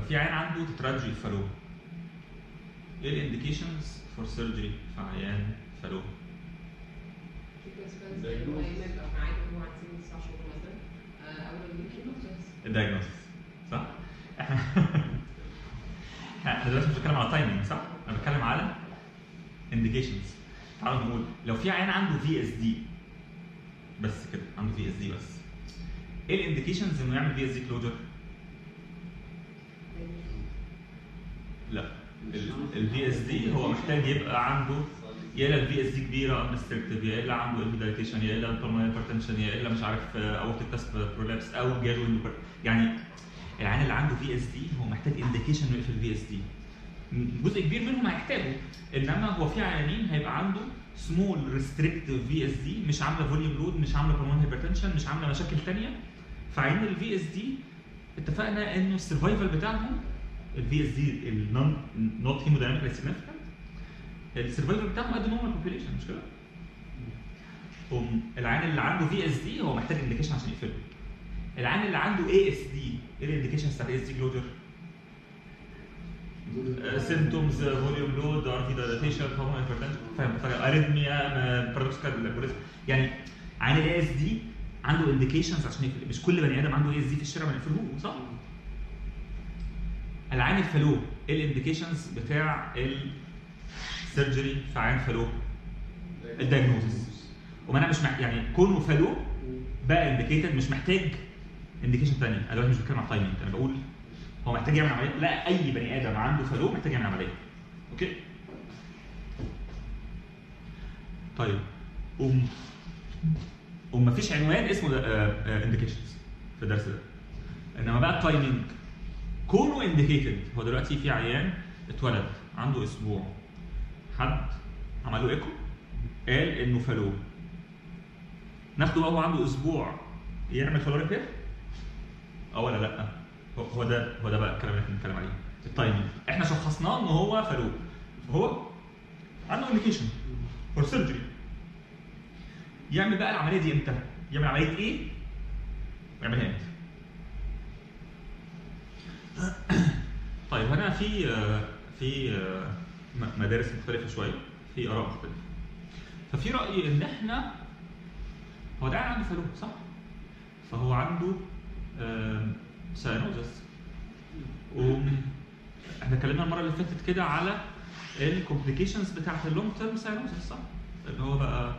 في عيان عنده تتراجي فالو ايه الانديكيشنز فور سيرجري في عيان فالو الدايجنوستس صح؟ احنا احنا دلوقتي مش بنتكلم على تايمينج صح؟ انا بتكلم على انديكيشنز تعالوا نقول لو في عيان عنده في اس دي بس كده عنده في اس دي بس ايه الانديكيشنز انه يعمل في اس دي كلوجر؟ لا الفي اس دي هو محتاج يبقى عنده يا الا الفي اس دي كبيره انستركتيف يا الا عنده ال دايليتيشن يا الا بالمونري هايبرتنشن يا الا مش عارف اورتيك كاسب برولابس او جاله endocarditis. يعني العيان اللي عنده في اس دي هو محتاج انديكيشن انه يقفل في اس دي جزء كبير منهم هيحتاجه انما هو في عيانين هيبقى عنده سمول ريستريكتيف في اس دي مش عامله فوليوم لود مش عامله بالمونري هايبرتنشن مش عامله مشاكل ثانيه فعيان الفي اس دي اتفقنا انه السرفايفل بتاعهم الفي اس دي النون نوت هيمودايناميكالي سيجنفكت السرفايفل بتاعهم قد نورمال بوبيليشن مش كده؟ قوم العيان اللي عنده في اس دي هو محتاج انديكيشن عشان يقفله العيان اللي عنده اي اس دي ايه الانديكيشن بتاعت اي اس دي كلوجر؟ سيمتومز فوليوم لود ار في دايليتيشن هرمون هايبرتنشن فاهم اريثميا بارادوكسيكال يعني عيان الاي اس دي عنده انديكيشنز عشان يقفل مش كل بني ادم عنده اي اس دي في الشارع ما يقفلهوش صح؟ العين الفالو ايه الانديكيشنز بتاع السيرجري في عين فالو الدايجنوزس وما انا مش مح... يعني كونه فالو بقى انديكيتد مش محتاج انديكيشن ثانيه انا دلوقتي مش بتكلم على التايمنج انا بقول هو محتاج يعمل عمليه لا اي بني ادم عنده فالو محتاج يعمل عمليه اوكي طيب قوم قوم مفيش عنوان اسمه انديكيشنز في الدرس ده انما بقى التايمنج كونه انديكيتد هو دلوقتي في عيان اتولد عنده اسبوع حد عمل له ايكو قال انه فالو ناخده بقى هو عنده اسبوع يعمل فالو ريبير اه ولا لا هو- هو ده هو ده بقى الكلام اللي احنا بنتكلم عليه التايمنج احنا شخصناه ان هو فالو هو عنده انديكيشن فور سيرجري يعمل بقى العمليه دي امتى؟ يعمل عمليه ايه؟ ويعملها امتى؟ طيب هنا في آه، في آه، م- مدارس مختلفه شويه في اراء مختلفه ففي راي ان احنا هو ده عنده فالو صح فهو عنده ساينوزس احنا اتكلمنا المره اللي فاتت كده على الكومبليكيشنز بتاعت اللونج تيرم ساينوزس صح اللي هو بقى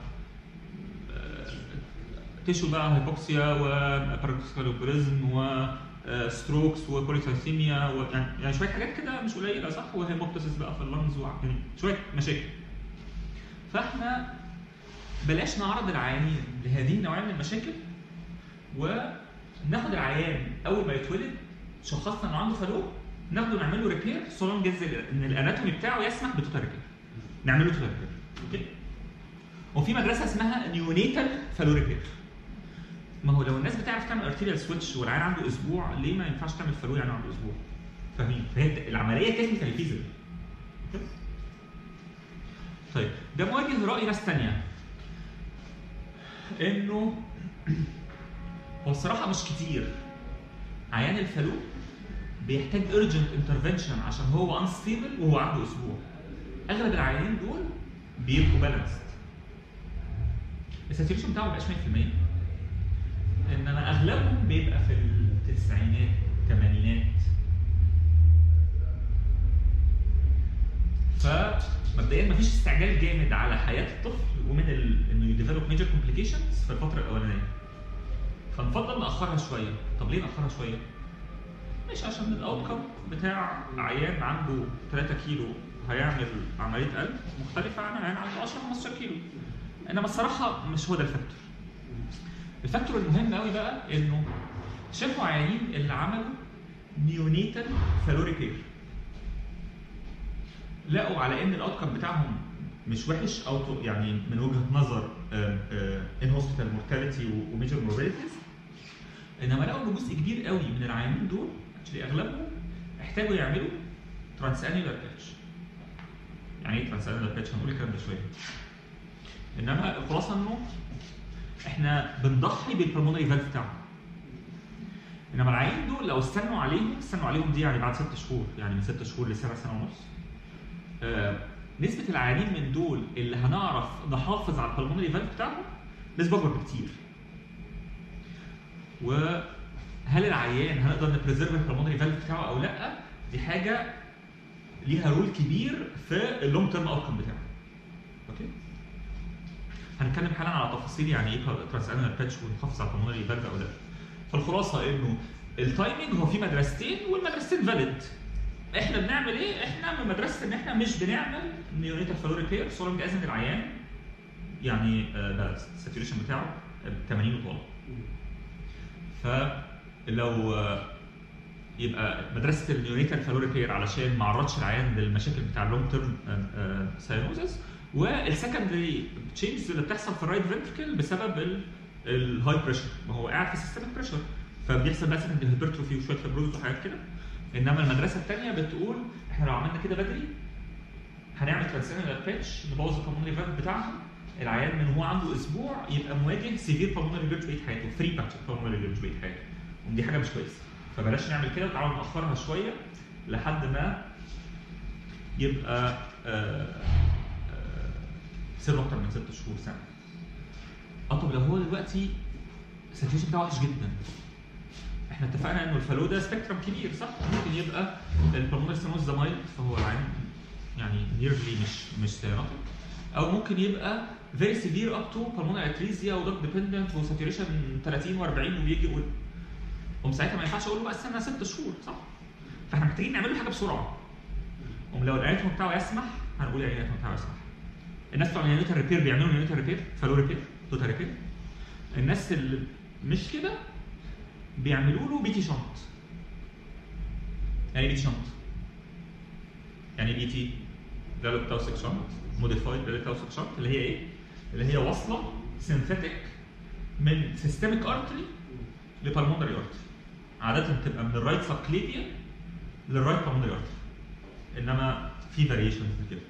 تيشو بقى هايبوكسيا وباراكسكالوبريزم و ستروكس وبوليسايثيميا و... يعني يعني شويه حاجات كده مش قليله صح وهيموبتسيس بقى في اللنز و... يعني شويه مشاكل فاحنا بلاش نعرض العيانين لهذه النوعيه من المشاكل وناخد العيان اول ما يتولد شخصنا انه عنده فالو ناخده نعمل له ريبير سو لونج ان الاناتومي بتاعه يسمح بتوتال ريبير نعمل له توتال ريبير اوكي وفي مدرسه اسمها نيونيتال فالو ريبير ما هو لو الناس بتعرف تعمل ارتيريال سويتش والعيان عنده اسبوع ليه ما ينفعش تعمل فالو يعني عنده اسبوع؟ فاهمين؟ فهي العمليه تكنيكالي فيزبل طيب ده مواجه راي ناس ثانيه انه هو الصراحه مش كتير عيان الفالو بيحتاج urgent انترفنشن عشان هو unstable وهو عنده اسبوع اغلب العيانين دول بيبقوا بالانسد الساتوريشن بتاعه ما بيبقاش 100% انما اغلبهم بيبقى في التسعينات الثمانينات فمبدئيا مفيش استعجال جامد على حياه الطفل ومن ال... انه يديفلوب ميجر كومبليكيشنز في الفتره الاولانيه فنفضل ناخرها شويه طب ليه ناخرها شويه مش عشان الاوتكم بتاع عيان عنده 3 كيلو هيعمل عمليه قلب مختلفه عن عيان عنده 10 15 كيلو انما الصراحه مش هو ده الفاكتور الفاكتور المهم قوي بقى انه شافوا عيانين اللي عملوا نيونيتال فالو ريبير لقوا على ان الاوتكم بتاعهم مش وحش او يعني من وجهه نظر ان هوسبيتال مورتاليتي وميجر موربيليتيز انما لقوا ان جزء كبير قوي من العيانين دول اكشلي اغلبهم احتاجوا يعملوا ترانس انيولار باتش يعني ايه ترانس انيولار باتش هنقول الكلام ده شويه انما الخلاصه انه احنا بنضحي بالبلمونري فالف بتاعنا انما العيانين دول لو استنوا عليهم استنوا عليهم دي يعني بعد ست شهور يعني من ست شهور لسنه سنه ونص آه، نسبه العيانين من دول اللي هنعرف نحافظ على البلمونري فالف بتاعهم نسبه اكبر بكتير وهل العيان هنقدر نبريزيرف البلمونري فالف بتاعه او لا دي حاجه ليها رول كبير في اللونج تيرم اوتكم بتاعه اوكي هنتكلم حالا على تفاصيل يعني ايه ترانسانال باتش ونحافظ على البلمونري فالف او لا فالخلاصه انه التايمنج هو في مدرستين والمدرستين فاليد احنا بنعمل ايه؟ احنا من مدرسه ان احنا مش بنعمل نيونيتال فالو ريبير سو لونج از ان العيان يعني آه، ده الساتوريشن بتاعه ب 80 وطالع فلو آه، يبقى مدرسه النيونيتال فالو ريبير علشان ما عرضش العيان للمشاكل بتاع اللونج تيرم ساينوزس والسكندري تشينجز اللي بتحصل في الرايت فنتركل بسبب الهاي بريشر ما هو قاعد في سيستمك بريشر فبيحصل بقى سكند هيبرتروفي وشويه فبروز وحاجات كده انما المدرسه الثانيه بتقول احنا لو عملنا كده بدري هنعمل ترانسيشنال باتش نبوظ البلمونري فالف بتاعها العيان من هو عنده اسبوع يبقى مواجه سيفير بلمونري فيرج بقيه حياته فري باتش بلمونري فيرج بقيه حياته ودي حاجه مش كويسه فبلاش نعمل كده وتعالوا ناخرها شويه لحد ما يبقى آه، آه، سر اكتر من ست شهور سنه اه طب لو هو دلوقتي الساتوريشن بتاعه وحش جدا احنا اتفقنا انه الفالو ده سبيكترم كبير صح؟ ممكن يبقى البلمونري ستينوز ده مايلد فهو العين يعني نيرلي مش مش سيراتيك او ممكن يبقى فيري سيفير اب تو بالمونري اتريزيا ودوك ديبندنت وساتوريشن 30 و40 وبيجي و... قوم ساعتها ما ينفعش اقول له بقى استنى ست شهور صح؟ فاحنا محتاجين نعمل له حاجه بسرعه. قوم لو الاناتوم بتاعه يسمح هنقول يعني الاناتوم بتاعه يسمح. الناس بتوع النيوتن ريبير بيعملوا نيوتن ريبير فالو ريبير توتال ريبير. الناس اللي مش كده بيعملوا له بي تي شنط. يعني ايه بي تي شنط؟ يعني بي تي جالوب تاوسك شنط موديفايد جالوب تاوسك شنط اللي هي ايه؟ اللي هي واصله سينثيتك من سيستميك ارتري لبالمونري ارتري عاده بتبقى من الرايت سبكليفيا للرايت بالمونري ارتري انما في فاريشنز كده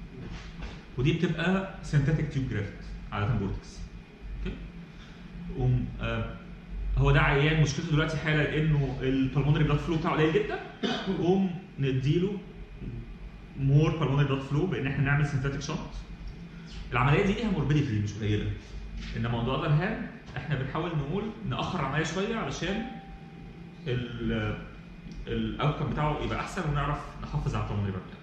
ودي بتبقى سينثيتك تيوب جرافت عاده فورتكس اوكي قوم آه هو ده عيان مشكلته دلوقتي حاله انه البلمونري بلاد فلو بتاعه قليل جدا قوم نديله مور بالمونري بلاد فلو بان احنا نعمل سينثيتك شوت العمليه دي ليها موربيديتي مش قليله انما موضوع اذر هاند احنا بنحاول نقول ناخر العمليه شويه علشان الاوتكم بتاعه يبقى احسن ونعرف نحافظ على البلمونري بلاد